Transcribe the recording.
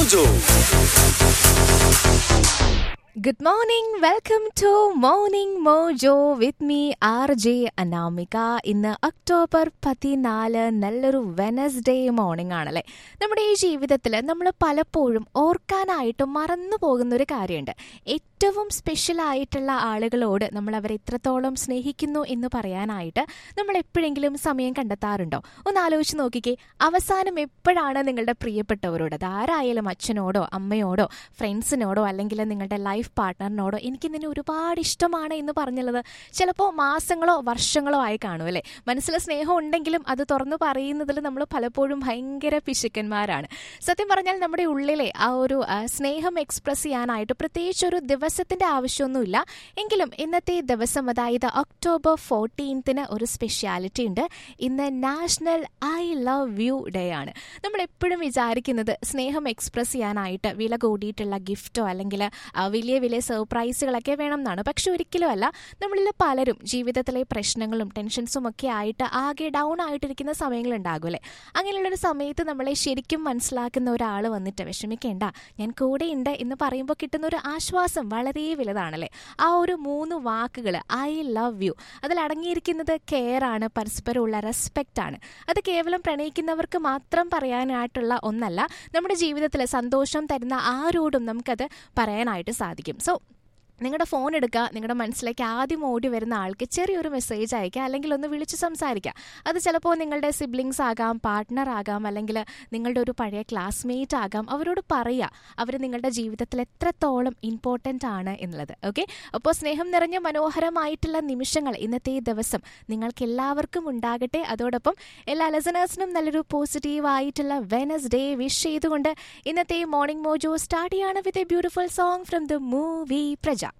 Mojo. Good morning. Welcome to Morning Mojo with me R J Anamika ഇന്ന് October പതിനാല് നല്ലൊരു Wednesday morning ആണല്ലേ നമ്മുടെ ഈ ജീവിതത്തിൽ നമ്മൾ പലപ്പോഴും ഓർക്കാനായിട്ട് മറന്നു പോകുന്ന ഒരു കാര്യമുണ്ട് ഏറ്റവും സ്പെഷ്യൽ ആയിട്ടുള്ള ആളുകളോട് നമ്മൾ അവരെ എത്രത്തോളം സ്നേഹിക്കുന്നു എന്ന് പറയാനായിട്ട് നമ്മൾ എപ്പോഴെങ്കിലും സമയം കണ്ടെത്താറുണ്ടോ ഒന്ന് ആലോചിച്ച് നോക്കിക്കേ അവസാനം എപ്പോഴാണ് നിങ്ങളുടെ പ്രിയപ്പെട്ടവരോട് അത് ആരായാലും അച്ഛനോടോ അമ്മയോടോ ഫ്രണ്ട്സിനോടോ അല്ലെങ്കിൽ നിങ്ങളുടെ ലൈഫ് പാർട്ട്ണറിനോടോ എനിക്ക് നിന്നെ ഒരുപാട് ഇഷ്ടമാണ് എന്ന് പറഞ്ഞുള്ളത് ചിലപ്പോൾ മാസങ്ങളോ വർഷങ്ങളോ ആയി കാണും അല്ലേ മനസ്സിൽ സ്നേഹം ഉണ്ടെങ്കിലും അത് തുറന്നു പറയുന്നതിൽ നമ്മൾ പലപ്പോഴും ഭയങ്കര പിശുക്കന്മാരാണ് സത്യം പറഞ്ഞാൽ നമ്മുടെ ഉള്ളിലെ ആ ഒരു ആ, സ്നേഹം എക്സ്പ്രസ് ചെയ്യാനായിട്ട് പ്രത്യേകിച്ച് ഒരു ദിവസത്തിന്റെ ആവശ്യമൊന്നുമില്ല എങ്കിലും ഇന്നത്തെ ദിവസം അതായത് ഒക്ടോബർ ഫോർട്ടീൻത്തിന് ഒരു സ്പെഷ്യാലിറ്റി ഉണ്ട് ഇന്ന് national I love you day ആണ് നമ്മൾ എപ്പോഴും വിചാരിക്കുന്നത് സ്നേഹം എക്സ്പ്രസ് ചെയ്യാനായിട്ട് വില കൂടിയിട്ടുള്ള ഗിഫ്റ്റോ അല്ലെങ്കിൽ ആ, വലിയ വലിയ സർപ്രൈസുകളൊക്കെ വേണം എന്നാണ് പക്ഷെ ഒരിക്കലും അല്ല നമ്മളിൽ പലരും ജീവിതത്തിലെ പ്രശ്നങ്ങളും ടെൻഷൻസും ഒക്കെ ആയിട്ട് ആകെ ഡൗൺ ആയിട്ടിരിക്കുന്ന സമയങ്ങളുണ്ടാകും അല്ലേ അങ്ങനെയുള്ളൊരു സമയത്ത് നമ്മളെ ശരിക്കും മനസ്സിലാക്കുന്ന ഒരാൾ വന്നിട്ട് വിഷമിക്കേണ്ട ഞാൻ കൂടെയുണ്ട് എന്ന് പറയുമ്പോൾ കിട്ടുന്ന ഒരു ആശ്വാസം വളരെ വലുതാണല്ലേ ആ ഒരു മൂന്ന് വാക്കുകൾ ഐ ലവ് യു അതിൽ അടങ്ങിയിരിക്കുന്നത് കെയർ ആണ് പരസ്പരമുള്ള റെസ്പെക്റ്റ് ആണ് അത് കേവലം പ്രണയിക്കുന്നവർക്ക് മാത്രം പറയാനായിട്ടുള്ള ഒന്നല്ല നമ്മുടെ ജീവിതത്തിൽ സന്തോഷം തരുന്ന ആരോടും നമുക്കത് പറയാനായിട്ട് സാധിക്കും സോ നിങ്ങളുടെ ഫോൺ എടുക്കുക നിങ്ങളുടെ മനസ്സിലേക്ക് ആദ്യം ഓടി വരുന്ന ആൾക്ക് ചെറിയൊരു മെസ്സേജ് അയക്കുക അല്ലെങ്കിൽ ഒന്ന് വിളിച്ച് സംസാരിക്കുക അത് ചിലപ്പോൾ നിങ്ങളുടെ സിബ്ലിങ്സ് ആകാം പാർട്ട്ണർ ആകാം അല്ലെങ്കിൽ നിങ്ങളുടെ ഒരു പഴയ ക്ലാസ്മേറ്റ് ആകാം അവരോട് പറയുക അവർ നിങ്ങളുടെ ജീവിതത്തിൽ എത്രത്തോളം ഇമ്പോർട്ടൻ്റ് ആണ് എന്നുള്ളത് ഓക്കെ അപ്പോൾ സ്നേഹം നിറഞ്ഞ മനോഹരമായിട്ടുള്ള നിമിഷങ്ങൾ ഇന്നത്തെ ഈ ദിവസം നിങ്ങൾക്ക് എല്ലാവർക്കും ഉണ്ടാകട്ടെ അതോടൊപ്പം എല്ലാ ലെസനേഴ്സിനും നല്ലൊരു പോസിറ്റീവ് ആയിട്ടുള്ള വെനസ്ഡേ വിഷ് ചെയ്തുകൊണ്ട് ഇന്നത്തെ മോർണിംഗ് മോജോ സ്റ്റാർട്ട് ചെയ്യാണ് with a beautiful song from the movie പ്രജ